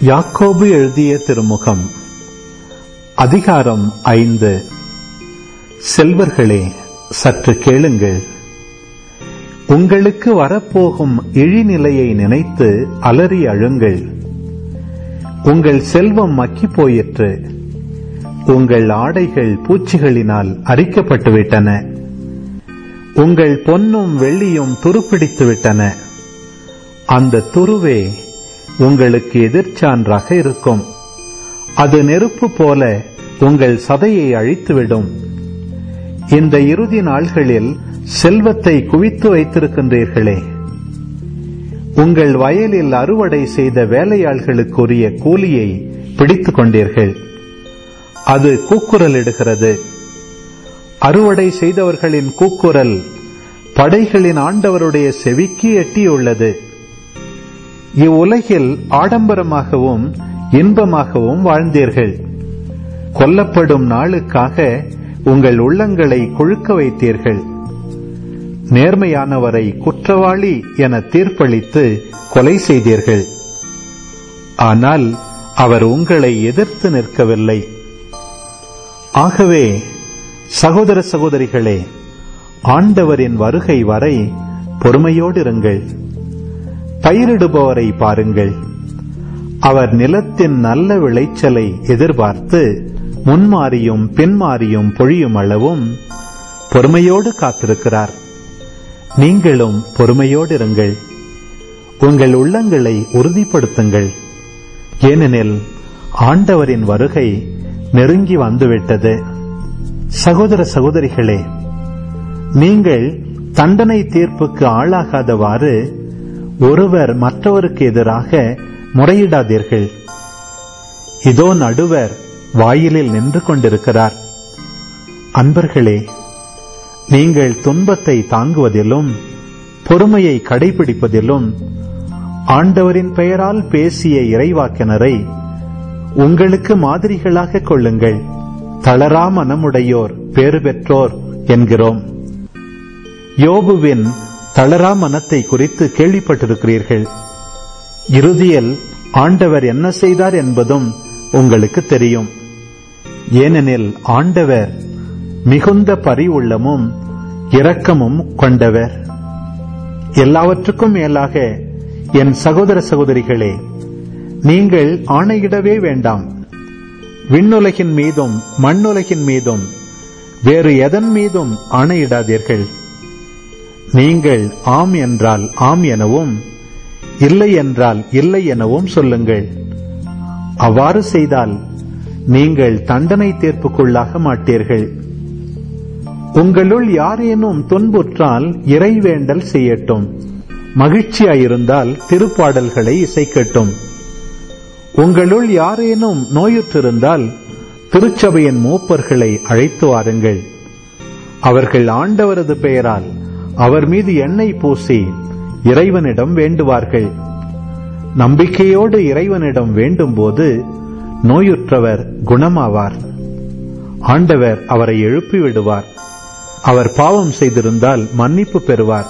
யாக்கோபு எழுதிய திருமுகம் அதிகாரம் ஐந்து செல்வர்களே சற்று கேளுங்கள் உங்களுக்கு வரப்போகும் இழிநிலையை நினைத்து அலறி அழுங்கள் உங்கள் செல்வம் மக்கிப் போயிற்று உங்கள் ஆடைகள் பூச்சிகளினால் அரிக்கப்பட்டுவிட்டன உங்கள் பொன்னும் வெள்ளியும் துருப்பிடித்து விட்டன அந்த துருவே உங்களுக்கு எதிர்ச்சான்றாக இருக்கும் அது நெருப்பு போல உங்கள் சதையை அழித்துவிடும் இந்த இறுதி நாள்களில் செல்வத்தை குவித்து வைத்திருக்கின்றீர்களே உங்கள் வயலில் அறுவடை செய்த வேலையாள்களுக்குரிய கூலியை பிடித்துக் கொண்டீர்கள் அது கூக்குரலிடுகிறது அறுவடை செய்தவர்களின் கூக்குரல் படைகளின் ஆண்டவருடைய செவிக்கு எட்டியுள்ளது இவ்வுலகில் ஆடம்பரமாகவும் இன்பமாகவும் வாழ்ந்தீர்கள் கொல்லப்படும் நாளுக்காக உங்கள் உள்ளங்களை கொழுக்க வைத்தீர்கள் நேர்மையானவரை குற்றவாளி என தீர்ப்பளித்து கொலை செய்தீர்கள் ஆனால் அவர் உங்களை எதிர்த்து நிற்கவில்லை ஆகவே சகோதர சகோதரிகளே ஆண்டவரின் வருகை வரை பொறுமையோடு இருங்கள் பயிரிடுபவரை பாருங்கள் அவர் நிலத்தின் நல்ல விளைச்சலை எதிர்பார்த்து முன்மாறியும் பின்மாறியும் பொழியும் அளவும் பொறுமையோடு காத்திருக்கிறார் நீங்களும் பொறுமையோடு இருங்கள் உங்கள் உள்ளங்களை உறுதிப்படுத்துங்கள் ஏனெனில் ஆண்டவரின் வருகை நெருங்கி வந்துவிட்டது சகோதர சகோதரிகளே நீங்கள் தண்டனை தீர்ப்புக்கு ஆளாகாதவாறு ஒருவர் மற்றவருக்கு எதிராக முறையிடாதீர்கள் இதோ நடுவர் வாயிலில் நின்று கொண்டிருக்கிறார் அன்பர்களே நீங்கள் துன்பத்தை தாங்குவதிலும் பொறுமையை கடைபிடிப்பதிலும் ஆண்டவரின் பெயரால் பேசிய இறைவாக்கினரை உங்களுக்கு மாதிரிகளாக கொள்ளுங்கள் தளரா மனமுடையோர் பேறு பெற்றோர் என்கிறோம் யோபுவின் தளரா மனத்தை குறித்து கேள்விப்பட்டிருக்கிறீர்கள் இறுதியில் ஆண்டவர் என்ன செய்தார் என்பதும் உங்களுக்கு தெரியும் ஏனெனில் ஆண்டவர் மிகுந்த பரிவுள்ளமும் இரக்கமும் கொண்டவர் எல்லாவற்றுக்கும் மேலாக என் சகோதர சகோதரிகளே நீங்கள் ஆணையிடவே வேண்டாம் விண்ணுலகின் மீதும் மண்ணுலகின் மீதும் வேறு எதன் மீதும் ஆணையிடாதீர்கள் நீங்கள் ஆம் என்றால் ஆம் எனவும் இல்லை என்றால் இல்லை எனவும் சொல்லுங்கள் அவ்வாறு செய்தால் நீங்கள் தண்டனை தீர்ப்புக்குள்ளாக மாட்டீர்கள் உங்களுள் யாரேனும் துன்புற்றால் இறைவேண்டல் செய்யட்டும் மகிழ்ச்சியாயிருந்தால் திருப்பாடல்களை இசைக்கட்டும் உங்களுள் யாரேனும் நோயுற்றிருந்தால் திருச்சபையின் மூப்பர்களை அழைத்து வாருங்கள் அவர்கள் ஆண்டவரது பெயரால் அவர் மீது எண்ணெய் பூசி இறைவனிடம் வேண்டுவார்கள் நம்பிக்கையோடு இறைவனிடம் வேண்டும்போது நோயுற்றவர் குணமாவார் ஆண்டவர் அவரை எழுப்பி விடுவார் அவர் பாவம் செய்திருந்தால் மன்னிப்பு பெறுவார்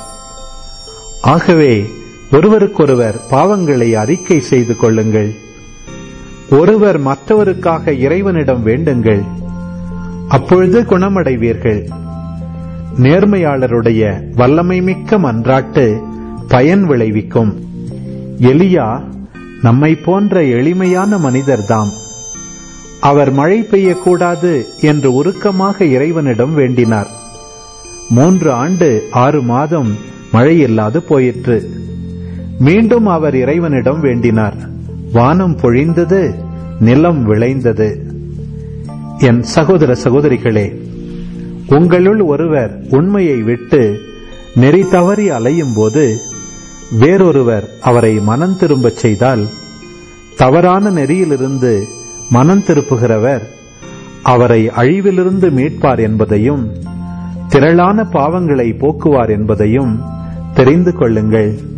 ஆகவே ஒருவருக்கொருவர் பாவங்களை அறிக்கை செய்து கொள்ளுங்கள் ஒருவர் மற்றவருக்காக இறைவனிடம் வேண்டுங்கள் அப்பொழுது குணமடைவீர்கள் நேர்மையாளருடைய வல்லமை மிக்க மன்றாட்டு பயன் விளைவிக்கும் எலியா நம்மை போன்ற எளிமையான மனிதர்தாம் அவர் மழை பெய்யக்கூடாது என்று உருக்கமாக இறைவனிடம் வேண்டினார் மூன்று ஆண்டு ஆறு மாதம் மழை இல்லாது போயிற்று மீண்டும் அவர் இறைவனிடம் வேண்டினார் வானம் பொழிந்தது நிலம் விளைந்தது என் சகோதர சகோதரிகளே உங்களுள் ஒருவர் உண்மையை விட்டு நெறி தவறி அலையும் போது வேறொருவர் அவரை மனம் திரும்பச் செய்தால் தவறான நெறியிலிருந்து மனம் திருப்புகிறவர் அவரை அழிவிலிருந்து மீட்பார் என்பதையும் திரளான பாவங்களை போக்குவார் என்பதையும் தெரிந்து கொள்ளுங்கள்